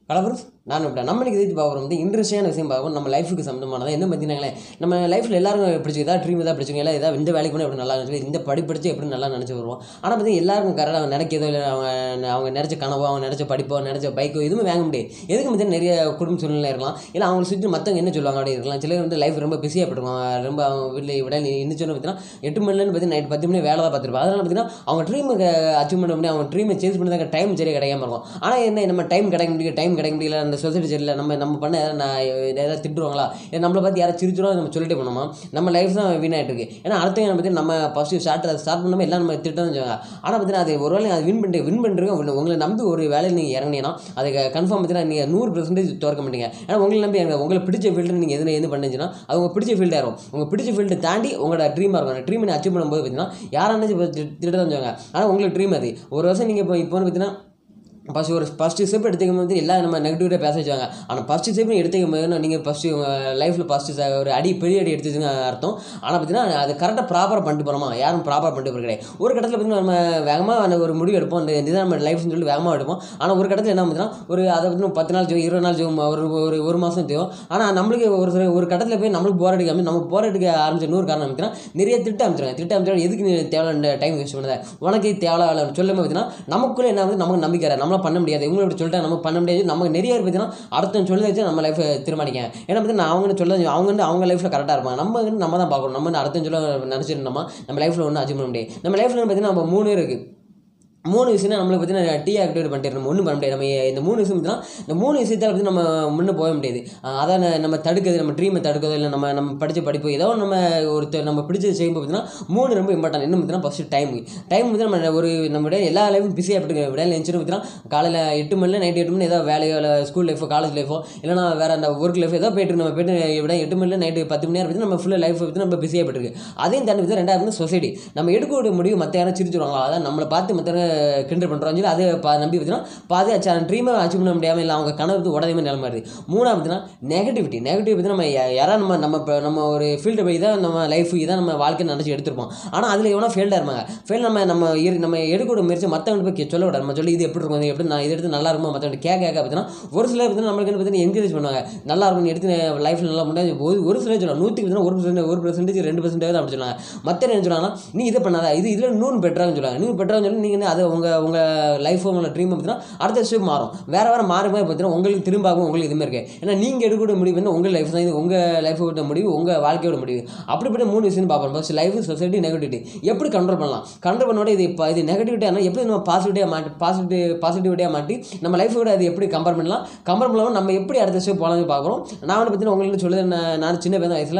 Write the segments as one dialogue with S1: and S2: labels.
S1: கலவரம் நான் இப்படி நம்ம இன்னைக்கு எதிர்த்து பார்க்குறோம் வந்து இன்ட்ரெஸ்டான விஷயம் பார்ப்போம் நம்ம லைஃபுக்கு சம்மந்தமானது என்ன பார்த்தீங்கன்னா நம்ம லைஃப்பில் எல்லாரும் பிடிச்சி ஏதாவது ட்ரீம் ஏதாவது பிடிச்சிங்க எல்லாம் ஏதாவது இந்த வேலைக்கு போனால் எப்படி நல்லா நினச்சி இந்த படி படித்து எப்படி நல்லா நினச்சி வருவோம் ஆனால் பார்த்தீங்கன்னா எல்லாருக்கும் கரெக்டாக அவங்க நினைக்கிறதோ இல்லை அவங்க அவங்க நினச்ச கனவோ அவங்க நினச்ச படிப்போ நினச்ச பைக்கோ எதுவுமே வாங்க முடியாது எதுக்கு பார்த்தீங்கன்னா நிறைய குடும்ப சூழ்நிலை இருக்கலாம் இல்லை அவங்களை சுற்றி மற்றவங்க என்ன சொல்லுவாங்க அப்படி இருக்கலாம் சிலர் வந்து லைஃப் ரொம்ப பிஸியாக போட்டுருவாங்க ரொம்ப அவங்க வீட்டில் விட இன்னும் சொன்ன பார்த்தீங்கன்னா எட்டு மணிலேருந்து பார்த்தீங்கன்னா நைட் பத்து மணி வேலை தான் பார்த்துருப்பாங்க அதனால் பார்த்தீங்கன்னா அவங்க ட்ரீமுக்கு அச்சீவ் பண்ண முடியும் அவங்க ட்ரீமை சேஞ்ச் பண்ணதாக டைம் சரியாக கிடைக்காம இருக்கும் ஆனால் என்ன நம்ம டைம் கிடைக்க முடியல டைம் கிடைக்க முடியல அந்த சொசைட்டி சரியில்லை நம்ம நம்ம பண்ண யாராவது நான் ஏதாவது திட்டுருவாங்களா இல்லை நம்மளை பார்த்து யாராவது சிரிச்சிரும் நம்ம சொல்லிட்டே போனோமா நம்ம லைஃப் தான் வீணாயிட்டு இருக்கு ஏன்னா அடுத்த பற்றி நம்ம ஃபஸ்ட்டு ஸ்டார்ட் ஸ்டார்ட் பண்ணாமல் எல்லாம் நம்ம திட்டம் வச்சுக்கோங்க ஆனால் பார்த்தீங்கன்னா அது ஒரு வேளை அது வின் பண்ணிட்டு வின் பண்ணுறீங்க உங்களை நம்பி ஒரு வேலையில் நீங்கள் இறங்கினீங்கன்னா அதுக்கு கன்ஃபார்ம் பார்த்தீங்கன்னா நீங்கள் நூறு பர்சன்டேஜ் திறக்க மாட்டீங்க ஏன்னா உங்களை நம்பி இறங்க உங்களுக்கு பிடிச்ச ஃபீல்டு நீங்கள் எதுனா எது பண்ணுச்சுன்னா அது உங்க பிடிச்ச ஃபீல்டாக இருக்கும் உங்கள் பிடிச்ச ஃபீல்டு தாண்டி உங்களோட ட்ரீமாக இருக்கும் அந்த ட்ரீமை அச்சீவ் பண்ணும்போது பார்த்தீங்கன்னா யாரானு திட்டம் வச்சுக்கோங்க ஆனால் உங்களுக்கு ட்ரீம் அது ஒரு வருஷம் நீங்கள் இப்போ இப்போ பார்த்தீங்கன்னா ஃபஸ்ட் ஒரு ஃபஸ்ட்டு ஸ்டெப் எடுத்துக்கும் போது எல்லாம் நம்ம நெகட்டிவாக பேச வச்சாங்க ஆனால் ஃபஸ்ட்டு ஸ்டெப் எடுத்துக்கும் போது நீங்கள் ஃபஸ்ட்டு உங்கள் லைஃப்பில் ஃபஸ்ட்டு ஒரு அடி பெரிய அடி எடுத்துச்சுங்க அர்த்தம் ஆனால் பார்த்தீங்கன்னா அது கரெக்டாக ப்ராப்பராக பண்ணிட்டு போகிறோமா யாரும் ப்ராப்பராக பண்ணிட்டு போகிற கிடையாது ஒரு கட்டத்தில் பார்த்தீங்கன்னா நம்ம வேகமாக அந்த ஒரு முடிவு எடுப்போம் அந்த இதுதான் நம்ம லைஃப்னு சொல்லி வேகமாக எடுப்போம் ஆனால் ஒரு கட்டத்தில் என்ன பார்த்தீங்கன்னா ஒரு அதை பற்றி பத்து நாள் ஜோ இருபது நாள் ஜோ ஒரு ஒரு ஒரு மாதம் தேவை ஆனால் நம்மளுக்கு ஒரு சில ஒரு கட்டத்தில் போய் நம்மளுக்கு போர் அடிக்காம நம்ம போர் அடிக்க ஆரம்பிச்ச நூறு காரணம் பார்த்தீங்கன்னா நிறைய திட்டம் அமைச்சிருக்காங்க திட்டம் அமைச்சா எதுக்கு நீ தேவையான டைம் வேஸ்ட் பண்ணாத உனக்கு தேவையில்ல சொல்லும் பார்த்தீங்கன்னா நமக்குள்ளே என்ன வந்து நமக்கு நம்பிக்கை நம்மளால் பண்ண முடியாது இவங்க இப்படி சொல்லிட்டா நம்ம பண்ண முடியாது நமக்கு நிறைய பேர் பார்த்தீங்கன்னா அடுத்த சொல்லி வச்சு நம்ம லைஃப்பை தீர்மானிக்க ஏன்னா பார்த்தீங்கன்னா அவங்க சொல்ல அவங்க வந்து அவங்க லைஃப்பில் கரெக்டாக இருப்பாங்க நம்ம வந்து நம்ம தான் பார்க்கணும் நம்ம வந்து அடுத்த சொல்ல நினச்சிருந்தோமா நம்ம லைஃப்பில் ஒன்றும் அச்சீவ் பண்ண முடியாது நம்ம லைஃப்பில் பார்த்தீங்கன்னா நம்ம மூணு இருக்குது மூணு விஷயம் நம்மளுக்கு பார்த்தீங்கன்னா டீ ஆக்டிவேட் பண்ணிட்டு நம்ம ஒன்றும் பண்ண முடியாது நம்ம இந்த மூணு விஷயம் பார்த்தீங்கன்னா இந்த மூணு விஷயத்தால் வந்து நம்ம முன்னே போக முடியாது அஹ் அதான் நம்ம தடுக்கிறது நம்ம ட்ரீமை தடுக்கிறதோ இல்லை நம்ம நம்ம படித்த படிப்பு ஏதோ ஒண்ணு நம்ம ஒரு நம்ம பிடிச்சது செய்யும்போது பார்த்தீங்கன்னா மூணு ரொம்ப இம்பார்ட்டன்ட் என்ன பார்த்தீங்கன்னா ஃபஸ்ட்டு டைம் டைம் வந்து நம்ம ஒரு நம்மளுடைய எல்லா லைஃபும் பிஸியாக போட்டு விடையில எழுந்துச்சு பார்த்தீங்கன்னா காலையில் எட்டு மணில நைட் எட்டு மணி ஏதோ வேலையோ இல்லை ஸ்கூல் லைஃபோ காலேஜ் லைஃபோ இல்லைனா வேறு அந்த ஒர்க் லைஃப் ஏதோ போயிட்டு நம்ம போயிட்டு விட எட்டு மணில நைட்டு பத்து மணி நேரம் பற்றி நம்ம ஃபுல்லாக லைஃப் பற்றி நம்ம பிஸியாக போயிட்டு இருக்கு அதையும் தாண்டி வந்து ரெண்டாவது வந்து சொசைட்டி நம்ம எடுக்கக்கூடிய முடிவு மற்ற யாரும் சிரிச்சுருவாங்களா அதான் நம்மளை பார்த்து மற்ற கிண்டல் பண்ணுறோம் சொல்லி அதை பா நம்பி பார்த்தீங்கன்னா பாதி அச்சா ட்ரீமை அச்சீவ் பண்ண முடியாமல் இல்லை அவங்க கனவு வந்து உடனே நிலமா இருக்குது மூணாவது பார்த்தீங்கன்னா நெகட்டிவிட்டி நெகட்டிவ் பற்றி நம்ம யா- யாராவது நம்ம நம்ம இப்போ நம்ம ஒரு ஃபீல்டு போய் தான் நம்ம லைஃப் இதான் நம்ம வாழ்க்கை நினச்சி எடுத்திருப்போம் ஆனால் அதில் எவனா ஃபெயில்டாக இருப்பாங்க ஃபெயில் நம்ம நம்ம இரு- நம்ம எடுக்கக்கூடிய முயற்சி மற்றவங்க போய் கே- சொல்ல விடாது நம்ம சொல்லி இது எப்படி இருக்கும் இது எப்படி நான் இது எடுத்து நல்லா இருக்குமா மற்றவங்க கேட்க கேட்க பார்த்தீங்கன்னா ஒரு சிலர் பார்த்தீங்கன்னா நம்மளுக்கு என்ன பார்த்தீங்கன்னா என்கரேஜ் பண்ணுவாங்க நல்லா இருக்கும் நீ எடுத்து லைஃப்பில் நல்லா முடியாது ஒரு ஒரு சிலர் சொல்லுவாங்க நூற்றுக்கு பார்த்தீங்கன்னா ஒரு பர்சன்ட் ஒரு பர்சன்டேஜ் ரெண்டு பர்சன்டேஜ் அப்படி சொல்லுவாங்க மற்ற என்ன சொல்லுவாங்கன்னா நீ இதை பண்ணாத இது இதில் இன்னொன்று பெட்டராக சொல்லுவாங்க நீ பெட்டராக சொல்லி நீங்கள் அதை உங்கள் உங்கள் லைஃப் உங்களோட ட்ரீம் பார்த்தீங்கன்னா அடுத்த ஸ்டெப் மாறும் வேறு வேறு மாறி மாறி பார்த்தீங்கன்னா உங்களுக்கு திரும்பாகும் உங்களுக்கு இதுமாதிரி இருக்கு ஏன்னா நீங்கள் எடுக்கக்கூடிய முடிவு வந்து உங்கள் லைஃப் தான் இது உங்கள் லைஃபோட முடிவு உங்கள் வாழ்க்கையோட முடிவு அப்படிப்பட்ட மூணு விஷயம் பார்ப்போம் ஃபர்ஸ்ட் லைஃப் சொசைட்டி நெகட்டிவிட்டி எப்படி கண்ட்ரோல் பண்ணலாம் கண்ட்ரோல் பண்ணோட இது இப்போ இது நெகட்டிவிட்டியாக இருந்தால் எப்படி நம்ம பாசிட்டிவாக மாட்டி பாசிட்டிவ் பாசிட்டிவிட்டியாக மாட்டி நம்ம லைஃபோட அது எப்படி கம்பேர் பண்ணலாம் கம்பேர் பண்ணாமல் நம்ம எப்படி அடுத்த ஸ்டெப் போகலாம்னு பார்க்குறோம் நான் வந்து பார்த்தீங்கன்னா உங்களுக்கு சொல்லுது நான் நான் சின்ன பையன் வயசில்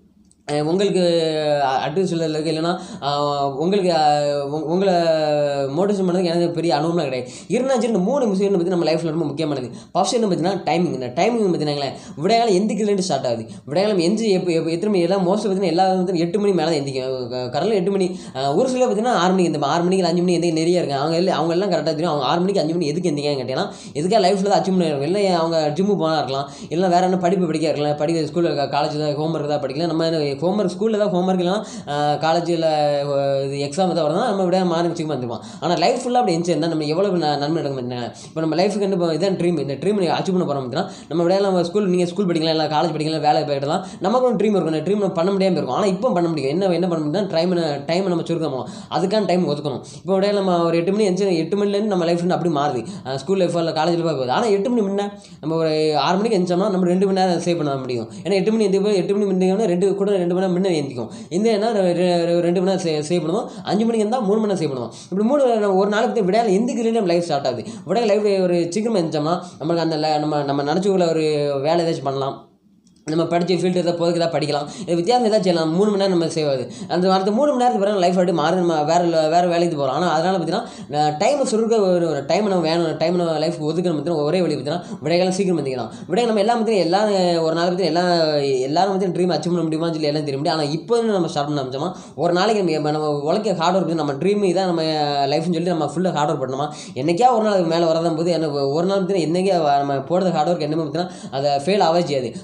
S1: அஹ் உங்களுக்கு அட்வைஸ் சொல்லுறதுக்கு இல்லைன்னா அஹ் உங்களுக்கு அஹ் உங்க- உங்களை மோட்டிவேஷன் பண்ணதுக்கு எனக்கு பெரிய அனுபவம்லாம் கிடையாது இருந்தாலும் சரி இந்த மூணு விஷயம் பற்றி நம்ம லைஃப்பில் ரொம்ப முக்கியமானது ஃபர்ஸ்ட் என்ன பார்த்தீங்கன்னா டைமிங் இந்த டைமிங் பார்த்தீங்கன்னா விடையாளம் எந்திக்கிறதுலேருந்து ஸ்டார்ட் ஆகுது விடையாளம் எந்த எப்போ எப்போ எத்தனை மணி எல்லாம் மோஸ்ட் பார்த்தீங்கன்னா எல்லாரும் வந்து எட்டு மணி மேலே தான் எந்திக்கும் கரெக்டாக எட்டு மணி அஹ் ஒரு சிலர் பார்த்தீங்கன்னா ஆறு மணிக்கு இந்த ஆறு மணிக்கு அஞ்சு மணி எந்த நிறைய இருக்காங்க அவங்க எல்லாம் அவங்க எல்லாம் கரெக்டாக தெரியும் அவங்க ஆறு மணிக்கு அஞ்சு மணி எதுக்கு எந்திக்காங்க கேட்டீங்கன்னா எதுக்காக லைஃப்பில் தான் அச்சீவ் பண்ணி இல்லை அவங்க ஜிம்மு போனா இருக்கலாம் இல்லை வேற என்ன படிப்பு படிக்க இருக்கலாம் படிக்க ஸ்கூலில் காலேஜ் தான் ஹோம்ஒர்க் தான் படிக்கலாம் நம்ம ஹோம்ஒர்க் ஸ்கூலில் தான் ஹோம்ஒர்க் இல்லைனா காலேஜில் இது எக்ஸாம் தான் வரணும் நம்ம விட மார்னிங் சீக்கிரம் வந்துருப்போம் ஆனால் லைஃப் ஃபுல்லாக அப்படி இருந்துச்சு இருந்தால் நம்ம எவ்வளோ ந- நன்மை நடக்க மாட்டேங்க இப்போ நம்ம லைஃபுக்கு வந்து இப்போ இதான் ட்ரீம் இந்த ட்ரீம் அச்சீவ் பண்ண போகிறோம் அப்படின்னா நம்ம விட நம்ம ஸ்கூல் நீங்கள் ஸ்கூல் படிக்கலாம் இல்லை காலேஜ் படிக்கலாம் வேலை போயிடலாம் நமக்கு ஒரு ட்ரீம் இருக்கும் ட்ரீம் நம்ம பண்ண முடியாமல் இருக்கும் ஆனால் இப்போ பண்ண முடியும் என்ன என்ன பண்ண முடியும் டைம் டைம் நம்ம சுருக்கணும் அதுக்கான டைம் ஒதுக்கணும் இப்போ விட நம்ம ஒரு எட்டு மணி எந்த எட்டு மணிலேருந்து நம்ம லைஃப் அப்படி மாறுது ஸ்கூல் லைஃப் இல்லை காலேஜ் லைஃப் போகுது ஆனால் எட்டு மணி முன்ன நம்ம ஒரு ஆறு மணிக்கு எந்திச்சோம்னா நம்ம ரெண்டு மணி நேரம் சேவ் பண்ண முடியும் ஏன்னா எட்டு மணி எந்திக்கும் எட்டு மணி முன்னாடி ரெண்டு கூட ரெண்டு மணி நேரம் முன்னே எந்திக்கும் இந்த என்ன ரெ- ரெ- ரெண்டு மணி நேரம் சே சேவ் பண்ணுவோம் அஞ்சு மணிக்கு இருந்தால் மூணு மணி நேரம் சேவ் பண்ணுவோம் இப்படி மூணு நம்ம ஒரு நாளைக்கு விடையால எந்திக்கிறதுலேயே நம்ம லைஃப் ஸ்டார்ட் ஆகுது விடையால லைஃப் ஒரு சீக்கிரமாக இருந்துச்சோம்னா நம்மளுக்கு அந்த ல- நம்ம நம்ம நினச்சிக்குள்ள ஒரு வேலை ஏதாச்சும் பண்ணலாம் நம்ம படித்த ஃபீல்டு எதாவது போதுக்கு ஏதாவது படிக்கலாம் இது வித்தியாசம் ஏதாச்சும் செய்யலாம் மூணு மணி நேரம் நம்ம சேவ் ஆகுது அந்த அடுத்த மூணு மணி நேரத்துக்கு பிறகு லைஃப் அப்படி மாறி நம்ம வேறு வேறு வேலைக்கு போகிறோம் ஆனால் அதனால் பார்த்தீங்கன்னா டைமை சுருக்க ஒரு ஒரு டைம் நம்ம வேணும் டைம் நம்ம லைஃப் ஒதுக்கணும் பார்த்தீங்கன்னா ஒரே வழி பார்த்தீங்கன்னா விடைகாலம் சீக்கிரம் வந்துக்கலாம் விடை நம்ம எல்லாம் பார்த்தீங்கன்னா எல்லாம் ஒரு நாள் பற்றி எல்லாம் எல்லாரும் வந்து ட்ரீம் அச்சீவ் பண்ண முடியுமான்னு சொல்லி எல்லாம் தெரிய முடியும் ஆனால் இப்போ வந்து நம்ம ஸ்டார்ட் பண்ண ஆரம்பிச்சோமா ஒரு நாளைக்கு நம்ம நம்ம உழைக்க ஹார்ட் ஒர்க் நம்ம ட்ரீம் இதான் நம்ம லைஃப்னு சொல்லி நம்ம ஃபுல்லாக ஹார்ட் ஒர்க் பண்ணோமா என்னைக்கா ஒரு நாள் மேலே வரதான் போது என்ன ஒரு நாள் பார்த்தீங்கன்னா என்னைக்கே நம்ம போடுறது ஹார்ட் ஒர்க் என்னமே பார்த்தீங்கன்னா அதை ஃபெயில் ஆகவே செய்யாது ஹார்ட் ஒர்க்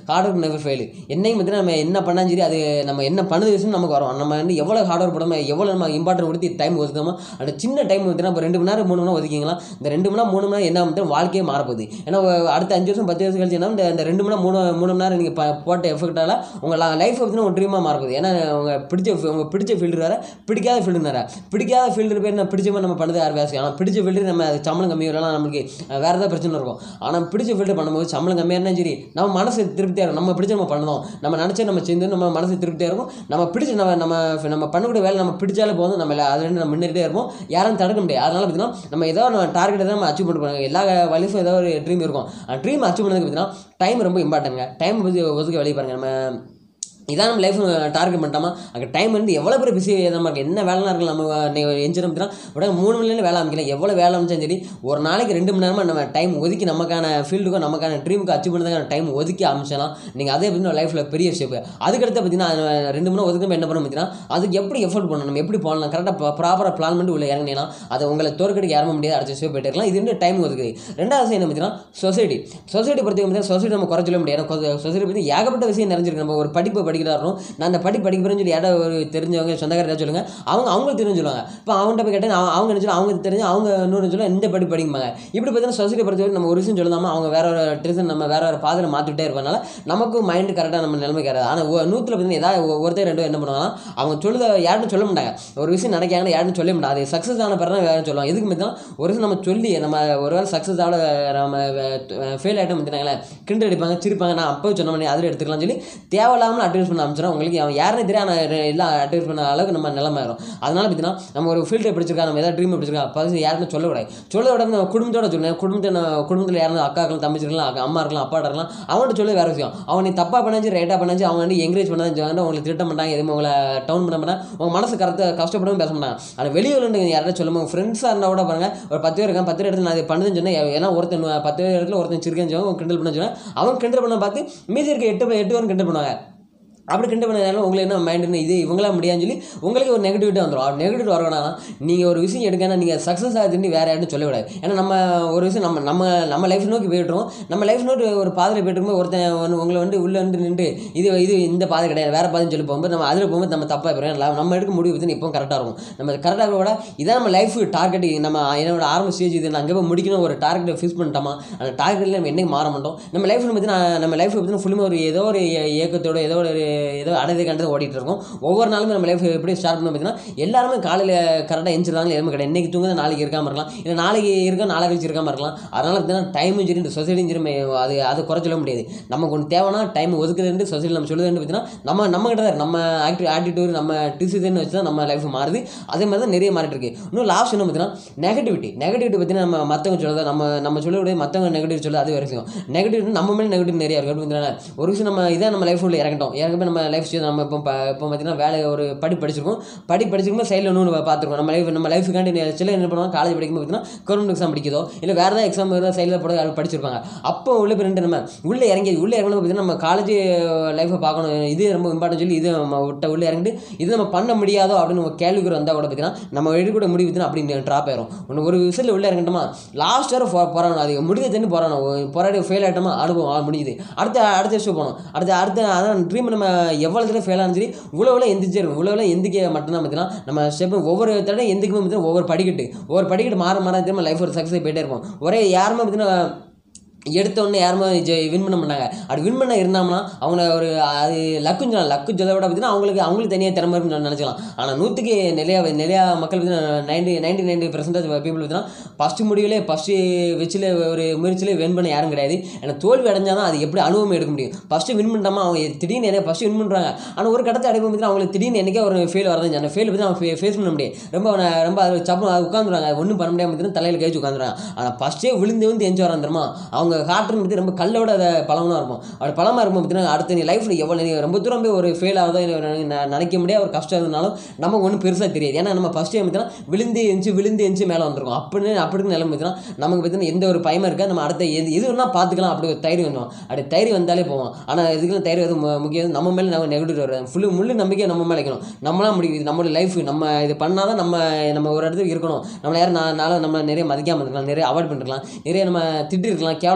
S1: நெவர் ஃபெயில் என்னையும் பார்த்தீங்கன்னா நம்ம என்ன பண்ணாலும் சரி அது நம்ம என்ன பண்ணது விஷயம் நமக்கு வரும் நம்ம வந்து எவ்வளோ ஹார்ட் ஒர்க் போடாமல் எவ்வளோ நம்ம இம்பார்ட்டன்ட் கொடுத்து டைம் ஒதுக்காமோ அந்த சின்ன டைம் பார்த்தீங்கன்னா இப்போ ரெண்டு மணி நேரம் மூணு மணி நேரம் ஒதுக்கிங்களா இந்த ரெண்டு மணி நேரம் மூணு மணி நேரம் என்ன வந்து வாழ்க்கையே மாறப்போகுது ஏன்னா ஒ- அடுத்த அஞ்சு வருஷம் பத்து வருஷம் கழிச்சு என்ன இந்த இந்த ரெண்டு மணி நேரம் மூணு மூணு மணி நேரம் நீங்கள் போட்ட எஃபெக்டால உங்கள் லைஃப் பார்த்தீங்கன்னா ஒரு ட்ரீமாக மாறப்போகுது ஏன்னா உங்கள் பிடிச்ச உங்கள் பிடிச்ச ஃபீல்டு வேறு பிடிக்காத ஃபீல்டு வேறு பிடிக்காத ஃபீல்டு பேர் நம்ம பிடிச்ச மாதிரி நம்ம பண்ணது யார் பேசுவோம் ஆனால் பிடிச்ச ஃபீல்டு நம்ம அது சம்பளம் கம்மி வரலாம் நம்மளுக்கு அஹ், வேறு ஏதாவது பிரச்சனை இருக்கும் ஆனால் பிடிச்ச ஃபீல்டு பண்ணும்போது சம்பளம் கம்மியாக இருந்தாலும் சரி நம்ம மனசு திருப்தியாக இருக்கும் நம்ம பிடிச்ச நம்ம பண்ணணும் நம்ம நினச்சா நம்ம செஞ்சு நம்ம மனசு திருப்தியாக இருக்கும் நம்ம பிடிச்ச நம்ம நம்ம நம்ம பண்ணக்கூடிய வேலை நம்ம பிடிச்சாலே போதும் நம்ம அது ரெண்டு நம்ம முன்னேறிட்டே இருப்போம் யாரும் தடுக்க முடியாது அதனால பார்த்தீங்கன்னா நம்ம ஏதோ நம்ம டார்கெட் தான் நம்ம அச்சீவ் பண்ண எல்லா லைஃப்பும் ஏதோ ஒரு ட்ரீம் இருக்கும் அந்த ட்ரீம் அச்சீவ் பண்ணதுக்கு பார்த்தீங்கன்னா டைம் ரொம்ப இம்பார்ட்டன்ங்க டைம் பற்றி ஒதுக்க வெளியே பாருங்க நம்ம இதான் நம்ம லைஃப் டார்கெட் பண்ணிட்டோமா அங்கே டைம் வந்து எவ்வளோ பேர் பிஸி நம்ம இருக்கு என்ன வேலைலாம் இருக்கு நம்ம எஞ்சிரம் அப்படின்னா விட மூணு மணி நேரம் வேலை அமைக்கல எவ்வளோ வேலை அமைச்சாலும் சரி ஒரு நாளைக்கு ரெண்டு மணி நேரமாக நம்ம டைம் ஒதுக்கி நமக்கான ஃபீல்டுக்கும் நமக்கான ட்ரீமுக்கு அச்சீவ் பண்ணுறதுக்கான டைம் ஒதுக்கி அமைச்சலாம் நீங்கள் அதே பார்த்தீங்கன்னா லைஃப்பில் பெரிய ஸ்டெப் அதுக்கடுத்து பார்த்தீங்கன்னா அது ரெண்டு மணி நேரம் ஒதுக்காம என்ன பண்ண பார்த்தீங்கன்னா அதுக்கு எப்படி எஃபோர்ட் பண்ணணும் நம்ம எப்படி போகலாம் கரெக்டாக ப்ராப்பராக பிளான் பண்ணி உள்ள இறங்கினா அதை உங்களை தோற்கடிக்க யாரும் முடியாது அடுத்த ஸ்டெப் போயிட்டு இருக்கலாம் இது வந்து டைம் ஒதுக்குது ரெண்டாவது விஷயம் என்ன பார்த்தீங்கன்னா சொசைட்டி சொசைட்டி பொறுத்த பார்த்தீங்கன்னா சொசைட்டி நம்ம குறை சொல்ல முடியாது சொசைட்டி பற்றி ஏகப்பட்ட விஷயம் நிறைஞ்சிருக்கு நம்ம ஒரு படிப்பு படிக்கிறாரோ நான் அந்த படி படிக்க போகிறேன்னு சொல்லி யாரோ ஒரு தெரிஞ்சவங்க சொந்தக்காரர் ஏதாவது சொல்லுங்க அவங்க அவங்களுக்கு தெரிஞ்சு சொல்லுவாங்க இப்போ அவங்கள்ட்ட போய் கேட்டேன் அவங்க அவங்க நினச்சா அவங்க தெரிஞ்சு அவங்க இன்னொரு சொல்லுவாங்க இந்த படி படிக்குமாங்க இப்படி பார்த்தீங்கன்னா சொசைட்டி பொறுத்த வரைக்கும் நம்ம ஒரு விஷயம் சொல்லாமல் அவங்க வேற ஒரு டென்ஷன் நம்ம வேற ஒரு பாதையில் மாற்றிட்டே இருப்பதனால நமக்கும் மைண்டு கரெக்டாக நம்ம நிலைமைக்கு வராது ஆனால் நூற்றில் பார்த்தீங்கன்னா ஏதாவது ஒ- ஒருத்தர் ரெண்டு பேர் என்ன பண்ணுவாங்கன்னா அவங்க சொல்லுத யாருன்னு சொல்ல மாட்டாங்க ஒரு விஷயம் நடக்காங்கன்னு யாருன்னு சொல்ல மாட்டாங்க அது சக்ஸஸ் ஆன பிறகு வேறு சொல்லுவாங்க எதுக்கு பார்த்தீங்கன்னா ஒரு விஷயம் நம்ம சொல்லி நம்ம ஒரு வேளை சக்ஸஸ் ஆக நம்ம ஃபெயில் ஆகிட்டோம் பார்த்தீங்களா கிண்டல் அடிப்பாங்க சிரிப்பாங்க நான் அப்போ சொன்ன மாதிரி அதில் எடுத்துக்கலாம் சொல்லி தேவையில்லாமல் அட்வைஸ் பண்ண ஆரம்பிச்சிடும் உங்களுக்கு அவன் யாருன்னு தெரியாது ஆனால் எல்லாம் அட்வைஸ் பண்ண அளவுக்கு நம்ம நிலைமை ஆயிரும் அதனால பார்த்தீங்கன்னா நம்ம ஒரு ஃபீல்டை பிடிச்சிருக்கா நம்ம ஏதாவது ட்ரீம் பிடிச்சிருக்கா பகுதி யாருன்னு சொல்ல விடாது சொல்ல விட நம்ம குடும்பத்தோட சொல்லுவேன் குடும்பத்தை நான் குடும்பத்தில் யாரும் அக்காக்கள் தம்பிச்சு இருக்கலாம் அக்கா- அம்மா இருக்கலாம் அப்பா இருக்கலாம் அவங்கள்ட்ட சொல்ல வேற விஷயம் அவன் நீ தப்பாக பண்ணாச்சு ரைட்டாக பண்ணாச்சு அவங்க வந்து என்கரேஜ் பண்ணாச்சு உங்களை திட்ட மாட்டாங்க எதுவும் உங்களை டவுன் பண்ண மாட்டாங்க உங்கள் மனசு கரெக்டாக கஷ்டப்படாமல் பேச மாட்டாங்க ஆனால் வெளியூர்ல இருந்து யாராவது சொல்லுங்க உங்கள் ஃப்ரெண்ட்ஸாக இருந்தால் கூட பாருங்க ஒரு பத்து பேர் இருக்கான் பத்து பேர் இடத்துல நான் இது பண்ணுதுன்னு சொன்னேன் ஏன்னா ஒருத்தன் பத்து பேர் இடத்துல ஒருத்தன் சிரிக்கன்னு சொல்லுவாங்க கிண்டல் பண்ண சொன்னேன் அவன் கிண்டல் பண்ண பார்த்து மீதி இருக்க எட்டு பேர் எட்டு பேரும் கிண்டல் பண்ணுவாங்க அப்படி கிண்டல் பண்ணனால உங்களுக்கு என்ன மைண்டு இது இவங்களாம் முடியாதுன்னு சொல்லி உங்களுக்கு ஒரு நெகட்டிவிட்டி வந்துடும் அப்படி நெகட்டிவ் வரணும்னா நீங்கள் ஒரு விஷயம் எடுக்கணும் நீங்கள் சக்ஸஸ் ஆகுதுன்னு வேறு யாரும் சொல்லக்கூடாது ஏன்னா நம்ம ஒரு விஷயம் நம்ம நம்ம நம்ம லைஃப் நோக்கி போயிட்டுருவோம் நம்ம லைஃப் நோக்கி ஒரு பாதையில் போயிட்டு இருக்கும்போது ஒருத்தன் வந்து உங்களை வந்து உள்ளே வந்து நின்று இது இது இந்த பாதை கிடையாது வேறு பாதைன்னு சொல்லி போகும்போது நம்ம அதில் போகும்போது நம்ம தப்பாக போயிடும் நம்ம எடுக்க முடிவு பற்றி இப்போ கரெக்டாக இருக்கும் நம்ம கரெக்டாக விட இதான் நம்ம லைஃப் டார்கெட் நம்ம என்னோட ஆரம்ப ஸ்டேஜ் இது நான் அங்கே போய் முடிக்கணும் ஒரு டார்கெட்டை ஃபிக்ஸ் பண்ணிட்டோமா அந்த டார்கெட்டில் நம்ம என்னைக்கு மாற மாட்டோம் நம்ம லைஃப்பில் பற்றி நான் நம்ம லைஃப்பை பற்றி ஃபுல்லுமே ஒரு ஏதோ ஒரு இய- இயக்கத்தோட ஏதோ ஒரு ஏதோ அடைதை கண்டது ஓடிட்டு இருக்கோம் ஒவ்வொரு நாளுமே நம்ம லைஃப் எப்படி ஸ்டார்ட் பண்ண பார்த்தீங்கன்னா எல்லாருமே காலையில் கரெக்டாக எஞ்சிருந்தாங்க எதுவுமே கிடையாது இன்னைக்கு தூங்குது நாளைக்கு இருக்காமல் இருக்கலாம் இல்லை நாளைக்கு இருக்க நாளை கழிச்சு இருக்காமல் இருக்கலாம் அதனால பார்த்தீங்கன்னா டைமும் சரி இந்த சொசைட்டியும் சரி நம்ம அது அதை குறை சொல்ல முடியாது நமக்கு ஒன்று தேவைன்னா டைம் ஒதுக்குதுன்னு சொசைட்டி நம்ம சொல்லுதுன்னு பார்த்தீங்கன்னா நம்ம நம்ம கிட்ட தான் இருக்கு. நம்ம ஆக்டிவ் ஆட்டிடியூட் நம்ம டிசிஷன் வச்சு தான் நம்ம லைஃப் மாறுது அதே மாதிரி தான் நிறைய மாறிட்டு இருக்கு இன்னும் லாஸ்ட் என்ன பார்த்தீங்கன்னா நெகட்டிவிட்டி நெகட்டிவிட்டி பார்த்தீங்கன்னா நம்ம மற்றவங்க சொல்லுறது நம்ம நம்ம சொல்லக்கூடிய மற்றவங்க நெகட்டிவ் சொல்லுது அது வரைக்கும் நெகட்டிவ் நம்ம மேலே நெகட்டிவ் நிறைய இருக்கு அப்படி பார்த்தீங்கன்னா ஒரு விஷயம் நம்ம இதான் நம்ம லைஃப் உள்ள இறங்கட்டும் இறங்கப்போ நம்ம லைஃப் நம்ம இப்போ ப- இப்போ பார்த்தீங்கன்னா வேலை ஒரு படி படிச்சிருக்கோம் படி படிச்சிருக்கும் சைடில் இன்னொன்று பார்த்துருக்கோம் நம்ம லைஃப் நம்ம லைஃபுக்காண்டி நெ- சில என்ன பண்ணுவாங்க காலேஜ் படிக்கும்போது பார்த்தீங்கன்னா கவர்மெண்ட் எக்ஸாம் படிக்கிறதோ இல்லை வேறு ஏதாவது எக்ஸாம் ஏதாவது சைடில் போட யாரும் படிச்சிருப்பாங்க அப்போ உள்ள பிறண்டு நம்ம உள்ளே இறங்கி உள்ளே இறங்கணும் பார்த்தீங்கன்னா நம்ம காலேஜ் லைஃப்பை பார்க்கணும் இது ரொம்ப இம்பார்ட்டன் சொல்லி இது நம்ம விட்ட உள்ளே இறங்கிட்டு இது நம்ம பண்ண முடியாதோ அப்படின்னு நம்ம கேள்விக்குறி வந்தால் கூட பார்த்தீங்கன்னா நம்ம எடுக்கக்கூட முடிவு பார்த்தீங்கன்னா அப்படி ட்ராப் ஆயிரும் ஒன்று ஒரு விஷயத்தில் உள்ளே இறங்கிட்டோமா லாஸ்ட் வரை போராடணும் அது முடிஞ்சதுன்னு போராடணும் போராடி ஃபெயில் ஆகிட்டோமா அனுபவம் ஆ, முடியுது அடுத்த அடுத்த விஷயம் போகணும் அடுத்த அடுத்த அதான் ட்ரீம் நம்ம எவ்வளோ தடவை ஃபெயில் ஆனாலும் சரி உழவில் எந்திரிச்சே இருக்கும் உழவில் எந்திக்க மட்டும்தான் பார்த்தீங்கன்னா நம்ம ஸ்டெப் ஒவ்வொரு தடவை எந்திக்குமே பார்த்தீங்கன்னா ஒவ்வொரு படிக்கட்டு ஒவ்வொரு படிக்கட்டு மாற மாற திரும்ப லைஃப் ஒரு சக்ஸஸ் போயிட்டே இருக்கும் ஒரே யாருமே பார்த்தீங்கன்னா எடுத்த உடனே யாருமே வின் பண்ண மாட்டாங்க அப்படி வின் பண்ண இருந்தாங்கன்னா அவங்க ஒரு அது லக்குன்னு சொல்லலாம் லக்கு சொல்ல விட பார்த்தீங்கன்னா அவங்களுக்கு அவங்களுக்கு தனியாக திறமை இருக்குன்னு நினச்சிக்கலாம் ஆனால் நூற்றுக்கு நிறையா நிறையா மக்கள் பார்த்தீங்கன்னா ninety ninety ninety percentage people பார்த்தீங்கன்னா ஃபஸ்ட்டு முடிவிலே ஃபஸ்ட்டு வச்சில் ஒரு முயற்சியில் வின் பண்ண யாரும் கிடையாது ஏன்னா தோல்வி அடைஞ்சால் தான் அது எப்படி அனுபவம் எடுக்க முடியும் ஃபஸ்ட்டு வின் பண்ணிட்டாமா அவங்க திடீர்னு என்ன ஃபஸ்ட்டு வின் பண்ணுறாங்க ஆனால் ஒரு கடத்தை அடையும் பார்த்தீங்கன்னா அவங்களுக்கு திடீர்னு என்னைக்கே ஒரு ஃபெயில் வரது அந்த ஃபெயில் பற்றி அவங்க ஃபேஸ் பண்ண முடியாது ரொம்ப அவனை ரொம்ப அது சப்ப உட்காந்துருவாங்க ஒன்றும் பண்ண முடியாமல் பார்த்தீங்கன்னா தலையில் கழிச்சு உட்காந்துருவாங்க ஆனால் ஃபஸ்ட்டே விழுந்து விழுந்து எஞ்சி வரான் தெரியுமா அவங்க காட்டுறது பற்றி ரொம்ப கல்லோட அதை பழமாக இருக்கும் அப்படி பழமாக இருக்கும் பார்த்தீங்கன்னா அடுத்த நீ லைஃப்பில் எவ்வளோ நீ ரொம்ப தூரம் போய் ஒரு ஃபெயில் ஆகுதோ இல்லை ஒரு ந- நினைக்க முடியாத ஒரு கஷ்டம் இருந்தாலும் நமக்கு ஒன்றும் பெருசாக தெரியாது ஏன்னா நம்ம ஃபஸ்ட் டைம் பார்த்தீங்கன்னா விழுந்து எஞ்சி விழுந்து எஞ்சி மேலே வந்திருக்கும் அப்படின்னு அப்படின்னு நிலைமை பார்த்தீங்கன்னா நமக்கு பார்த்தீங்கன்னா எந்த ஒரு பயமும் இருக்காது நம்ம அடுத்த எது எது வேணா பார்த்துக்கலாம் அப்படி ஒரு தைரியம் வந்துடும் அப்படி தைரியம் வந்தாலே போவோம் ஆனால் இதுக்கு தைரியம் எதுவும் மு- முக்கியம் நம்ம மேலே நம்ம நெகட்டிவ் வரும் ஃபுல்லு முள்ளு நம்பிக்கை நம்ம மேலே வைக்கணும் நம்மளாம் முடியும் இது நம்மளோட லைஃப் நம்ம இது பண்ணால் தான் நம்ம நம்ம ஒரு இடத்துக்கு இருக்கணும் நம்மளை யாரும் நான் நாளும் நம்ம நிறைய மதிக்காமல் இருக்கலாம் நிறைய அவாய்ட் பண்ணிருக்கலாம் நிறைய நம்ம திட்டி இருக்கலாம் கேவலம்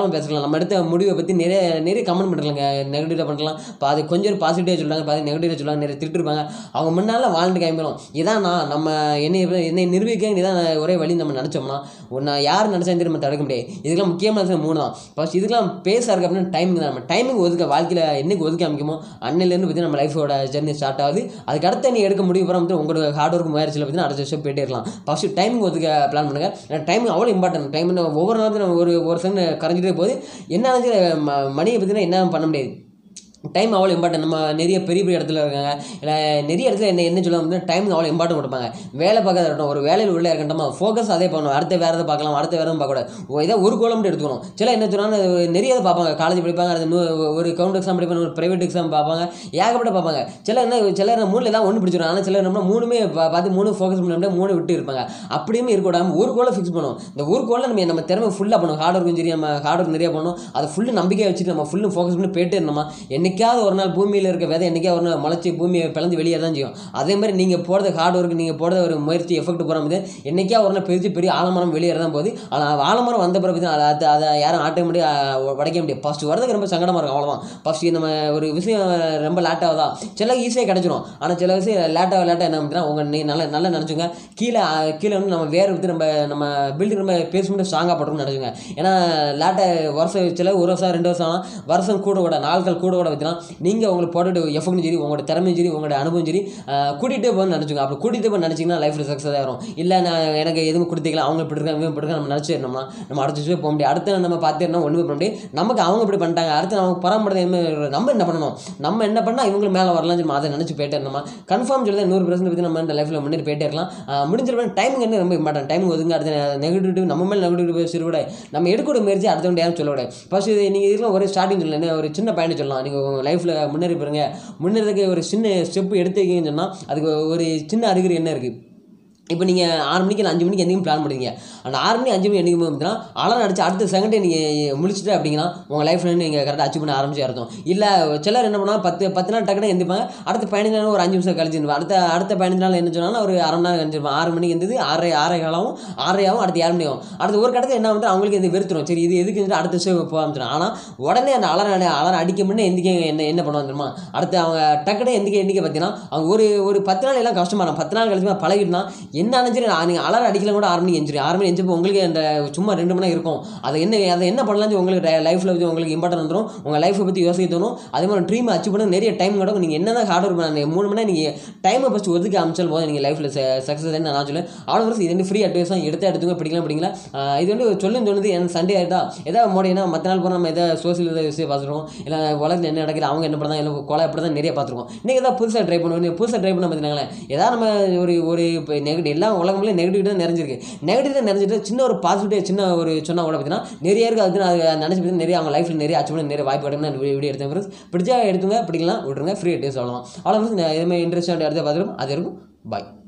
S1: தாராளமாக பேசலாம் நம்ம எடுத்த முடிவை பற்றி நிறைய நிறைய கமெண்ட் பண்ணுறாங்க நெகட்டிவாக பண்ணலாம் பாதி கொஞ்சம் பாசிட்டிவாக சொல்கிறாங்க பாதி நெகட்டிவாக சொல்லுவாங்க நிறைய திட்டுருப்பாங்க அவங்க முன்னால் வாழ்ந்து கிளம்பிடும் இதான் நான் நம்ம என்னை என்னை நிரூபிக்க இதான் ஒரே வழி நம்ம நினச்சோம்னா ஒன்று யார் நினச்சா நம்ம தடுக்க முடியாது இதுக்கெல்லாம் முக்கியமான விஷயம் மூணு தான் ஃபஸ்ட் இதுக்கெல்லாம் பேச இருக்கு அப்படின்னா டைமிங் தான் நம்ம டைமிங் ஒதுக்க வாழ்க்கையில் என்னைக்கு ஒதுக்க அமைக்குமோ அன்னிலேருந்து பற்றி நம்ம லைஃபோட ஜெர்னி ஸ்டார்ட் ஆகுது அதுக்கு அடுத்து நீ எடுக்க முடிவு போகிற வந்து உங்களோட ஹார்ட் ஒர்க் முயற்சியில் பற்றி அடுத்த வருஷம் போயிட்டே இருக்கலாம் ஃபஸ்ட்டு டைமிங் ஒதுக்க பிளான் பண்ணுங்கள் ஏன்னா டைமிங் அவ்வளோ இம்பார்ட்டன்ட் டைம் ஒவ்வொரு நாளும் ஒரு ஒரு செகண்ட் கரைஞ்சிட்டே போகுது என்ன ஆச்சு மணியை பற்றினா என்ன பண்ண முடியாது டைம் அவ்வளோ இம்பார்ட்டன் நம்ம நிறைய பெரிய பெரிய இடத்துல இருக்காங்க இல்லை நிறைய இடத்துல என்ன என்ன சொல்லுவாங்க அப்படின்னா டைம் அவ்வளோ இம்பார்ட்டன் கொடுப்பாங்க வேலை பார்க்காத இருக்கட்டும் ஒரு வேலையில் உள்ள இருக்கட்டும் ஃபோக்கஸ் அதே பண்ணணும் அடுத்த வேறு எதை பார்க்கலாம் அடுத்த வேறு எதுவும் பார்க்கக்கூடாது இதை ஒரு கோலம் மட்டும் எடுத்துக்கணும் சில என்ன சொல்லுவாங்க நிறைய இதை பார்ப்பாங்க காலேஜ் படிப்பாங்க அது நூ- ஒரு கவுண்ட் எக்ஸாம் படிப்பாங்க ஒரு ப்ரைவேட் எக்ஸாம் பார்ப்பாங்க ஏகப்பட்ட பார்ப்பாங்க சில என்ன சில மூணில் ஏதாவது ஒன்று பிடிச்சிடும் ஆனால் சிலர் என்ன மூணுமே பா- பார்த்து மூணு ஃபோக்கஸ் பண்ண மூணு விட்டு இருப்பாங்க அப்படியுமே இருக்கக்கூடாது ஒரு கோலை ஃபிக்ஸ் பண்ணும் இந்த ஒரு கோலை நம்ம நம்ம திறமை ஃபுல்லாக பண்ணும் ஹார்ட் ஒர்க்கும் சரி நம்ம ஹார்ட் ஒர்க் நிறைய பண்ணணும் அதை ஃபுல்லு நம்பிக்கையை வச்சுட்டு நம்ம ஃபுல்லு ஃபோக்கஸ் பண்ணி போயிட்டே இருந்தோமா என்னைக்காவது ஒரு நாள் பூமியில் இருக்க விதை என்னைக்காவது ஒரு நாள் முளைச்சி பூமியை பிளந்து வெளியே தான் செய்யும் அதே மாதிரி நீங்கள் போடுறது ஹார்ட் ஒர்க் நீங்கள் போடுற ஒரு முயற்சி எஃபெக்ட் போகிற போது என்னைக்கா ஒரு நாள் பெரிய பெரிய ஆலமரம் வெளியேற தான் போகுது ஆனால் ஆலமரம் வந்த பிறகு தான் அதை அதை யாரும் ஆட்ட முடியாது உடைக்க முடியாது ஃபஸ்ட்டு வரதுக்கு ரொம்ப சங்கடமாக இருக்கும் அவ்வளோதான் ஃபஸ்ட்டு நம்ம ஒரு விஷயம் ரொம்ப லேட்டாக தான் சில ஈஸியாக கிடச்சிரும் ஆனால் சில விஷயம் லேட்டாக லேட்டாக என்ன பண்ணுறா உங்கள் நீ நல்லா நல்லா நினச்சுங்க கீழே அஹ், கீழே வந்து நம்ம வேறு வந்து நம்ம நம்ம பில்டிங் நம்ம பேஸ் பண்ணி ஸ்ட்ராங்காக போட்டோம்னு நினச்சுங்க ஏன்னா லேட்டாக வருஷம் சில ஒரு வருஷம் ரெண்டு வருஷம் ஆனால் வருஷம் கூட கூட நாட்கள் கூட கூட வச்சுனா நீங்கள் உங்களுக்கு போட்டுட்டு எஃபெக்டும் சரி உங்களோட திறமையும் சரி உங்களோட அனுபவம் சரி அஹ், கூட்டிகிட்டே போகணும்னு நினச்சிங்க அப்படி கூட்டிகிட்டே போய் நினச்சிங்கன்னா லைஃப்பில் சக்ஸஸ் ஆகிரும் இல்லை நான் எனக்கு எதுவும் கொடுத்துக்கலாம் அவங்க இப்படி இருக்காங்க இவங்க இப்படி இருக்காங்க நம்ம நினச்சிருந்தோம்னா நம்ம அடுத்த விஷயம் போக முடியாது அடுத்து நம்ம பார்த்துருந்தோம் ஒன்றுமே பண்ண முடியாது நமக்கு அவங்க இப்படி பண்ணிட்டாங்க அடுத்து நமக்கு பராமரித்து என்ன நம்ம என்ன பண்ணணும் நம்ம என்ன பண்ணால் இவங்களுக்கு மேலே வரலாம் சொல்லி அதை நினச்சி போயிட்டே இருந்தோமா கன்ஃபார்ம் சொல்லி நூறு பர்சன்ட் பற்றி நம்ம இந்த லைஃப்பில் முன்னேறி போயிட்டே இருக்கலாம் அஹ், முடிஞ்சிருப்பேன் டைமிங் என்ன ரொம்ப இம்பார்ட்டன் டைமிங் ஒதுங்க அடுத்த நெகட்டிவ் நம்ம மேலே நெகட்டிவ் சிறுவிட நம்ம எடுக்கக்கூடிய முயற்சி அடுத்தவங்க யாரும் சொல்லக்கூடாது ஃபர்ஸ்ட் இது நீங்கள் இதில் ஒரு ஸ்டார்டிங் சொல்லலாம் என்ன ஒரு சின்ன பயணம் சொல்லலாம் நீங்கள் உங்கள் லைஃப்பில் முன்னேறி போகிறீங்க முன்னேறதுக்கு ஒரு சின்ன ஸ்டெப் எடுத்து வைக்கீங்கன்னு சொன்னால் அதுக்கு ஒரு சின்ன அறிகுறி என்ன இருக்குது இப்போ நீங்கள் ஆறு மணிக்கு இல்லை அஞ்சு மணிக்கு எந்தையும் பிளான் பண்ணுறீங்க அந்த ஆறு மணி அஞ்சு மணி என்றைக்கும் பார்த்தீங்கன்னா அலாரம் அடிச்சு அடுத்த செகண்டே நீங்கள் முடிச்சுட்டு அப்படிங்கன்னா உங்கள் லைஃப்பில் நீங்கள் கரெக்டாக அச்சீவ் பண்ண ஆரம்பிச்சு அர்த்தம் இல்லை சிலர் என்ன பண்ணுவாங்க பத்து பத்து நாள் டக்குனு எந்திப்பாங்க அடுத்த பதினஞ்சு நாள் ஒரு அஞ்சு நிமிஷம் கழிச்சிருப்பாங்க அடுத்த அடுத்த பதினஞ்சு நாள் என்ன சொன்னாலும் ஒரு அரை மணி நேரம் கழிச்சிருப்பாங்க ஆறு மணிக்கு எந்தது ஆறரை ஆறரை காலமும் ஆறையாவும் அடுத்து ஏழு மணியாகும் அடுத்து ஒரு கடத்துக்கு என்ன வந்து அவங்களுக்கு இது வெறுத்துரும் சரி இது எதுக்கு அடுத்த விஷயம் போக ஆரம்பிச்சிடும் ஆனால் உடனே அந்த அலாரம் அடி- அலாரம் அடிக்க முன்னே எந்திக்க என்ன என்ன பண்ணுவாங்க தெரியுமா அடுத்து அவங்க டக்குனு எந்திக்க எண்ணிக்க பார்த்தீங்கன்னா அவங்க ஒரு ஒரு பத்து நாள் எல்லாம் கஷ்டமா இருக்கும் பத்து நாள் கழிச்சு பழகிட்டுனா என்ன நினச்சி நீங்கள் அலாரம் அடிக்கல கூட ஆறு மணிக்கு எஞ்சிரு ஆறு மணி எஞ்சிப்போ உங்களுக்கு அந்த சும்மா ரெண்டு மணி நேரம் இருக்கும் அதை என்ன அதை என்ன பண்ணலாம்னு உங்களுக்கு லைஃப்பில் வச்சு உங்களுக்கு இம்பார்ட்டன் வந்துடும் உங்கள் லைஃப்பை பற்றி யோசிக்க தோணும் அதே மாதிரி ட்ரீம் அச்சீவ் பண்ண நிறைய டைம் கிடக்கும் நீங்கள் என்ன தான் ஹார்ட் ஒர்க் பண்ண மூணு மணி நேரம் நீங்கள் டைமை ஃபஸ்ட் ஒதுக்க அமைச்சால் போதும் நீங்கள் லைஃப்பில் சக்ஸஸ் நான் சொல்லுவேன் அவ்வளோ வருஷம் இது வந்து ஃப்ரீ அட்வைஸ் தான் எடுத்து எடுத்துங்க பிடிக்கலாம் பிடிக்கல ஆஹ் இது வந்து சொல்லும் தோணுது எனக்கு சண்டே ஆகிட்டா ஏதாவது மோடினா மற்ற நாள் போனால் நம்ம எதாவது சோசியல் ஏதாவது விஷயம் பார்த்துருக்கோம் இல்லை உலகத்தில் என்ன நடக்குது அவங்க என்ன பண்ணலாம் இல்லை கொலை அப்படி தான் நிறைய பார்த்துருக்கோம் நீங்கள் ஏதாவது புதுசாக ட்ரை பண்ணுவோம் புதுசாக ட்ரை பண்ண பார்த்தீங்களேன் ஏதாவது நம்ம ஒரு ஒரு இப்போ நெகட்டிவ் எல்லாம் உலகங்களே நெகட்டிவ் தான் நிறைஞ்சிருக்கு நெகட்டிவ் தான் நிறைஞ்சிட்டு சின்ன ஒரு பாசிட்டிவ் சின்ன ஒரு சொன்னால் கூட பார்த்தீங்கன்னா நிறைய இருக்குது அதுக்கு அதை நினச்சி பார்த்தீங்கன்னா நிறைய அவங்க லைஃப்பில் நிறைய அச்சீவ் பண்ண நிறைய வாய்ப்பு கிடைக்கும் வீடியோ எடுத்தேன் ஃப்ரெண்ட்ஸ் பிடிச்சா எடுத்துங்க பிடிக்கலாம் விட்டுருங்க ஃப்ரீ டேஸ் அவ்வளோதான் அவ்வளோ ஃப்ரெண்ட்ஸ் இதுமாதிரி இன்ட்ரெஸ்டாக எடுத்து பார்த்துருக்கோம் அது இருக்கும் பாய்